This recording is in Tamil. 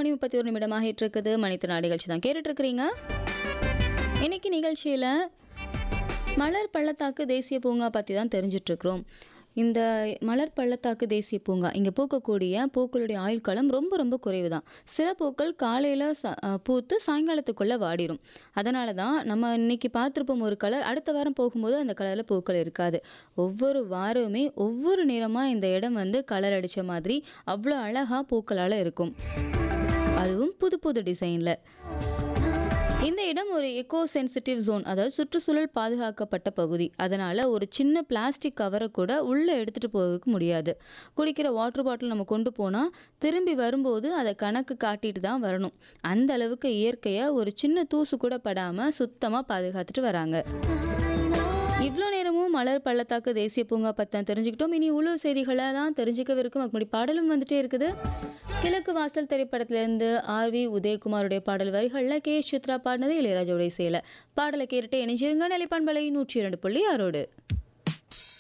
மணி முப்பத்தி ஒரு நிமிடமாக இருக்குது மணித்திருநாள் நிகழ்ச்சி தான் கேட்டுட்டு இருக்கிறீங்க இன்னைக்கு நிகழ்ச்சியில் மலர் பள்ளத்தாக்கு தேசிய பூங்கா பற்றி தான் தெரிஞ்சிட்டு இருக்கிறோம் இந்த மலர் பள்ளத்தாக்கு தேசிய பூங்கா இங்கே பூக்கக்கூடிய பூக்களுடைய ஆயுட்காலம் ரொம்ப ரொம்ப குறைவு தான் சில பூக்கள் காலையில் ச அஹ் பூத்து சாயங்காலத்துக்குள்ளே வாடிடும் அதனால தான் நம்ம இன்னைக்கு பார்த்துருப்போம் ஒரு கலர் அடுத்த வாரம் போகும்போது அந்த கலரில் பூக்கள் இருக்காது ஒவ்வொரு வாரமுமே ஒவ்வொரு நிறமாக இந்த இடம் வந்து கலர் அடித்த மாதிரி அவ்வளோ அழகாக பூக்களால் இருக்கும் அதுவும் புது புது டிசைனில் இந்த இடம் ஒரு எக்கோ சென்சிட்டிவ் ஜோன் அதாவது சுற்றுச்சூழல் பாதுகாக்கப்பட்ட பகுதி அதனால் ஒரு சின்ன பிளாஸ்டிக் கவரை கூட உள்ளே எடுத்துகிட்டு போக முடியாது குடிக்கிற வாட்டர் பாட்டில் நம்ம கொண்டு போனால் திரும்பி வரும்போது அதை கணக்கு காட்டிட்டு தான் வரணும் அந்த அளவுக்கு இயற்கையை ஒரு சின்ன தூசு கூட படாமல் சுத்தமாக பாதுகாத்துட்டு வராங்க இவ்வளோ நேரமும் மலர் பள்ளத்தாக்கு தேசிய பூங்கா பற்றி தெரிஞ்சுக்கிட்டோம் இனி உள்ளூர் செய்திகளை தான் தெரிஞ்சுக்கவிருக்கும் அதுக்கு முன்னாடி பாடலும் வந்துட்டே இருக்குது கிழக்கு வாசல் திரைப்படத்திலிருந்து ஆர் வி உதயகுமாருடைய பாடல் வரிகளில் கே சித்ரா பாடினது இளையராஜாவுடைய செயலை பாடலை கேட்டுட்டு இணைஞ்சிருங்க நிலைப்பான்பலை நூற்றி இரண்டு புள்ளி ஆறோடு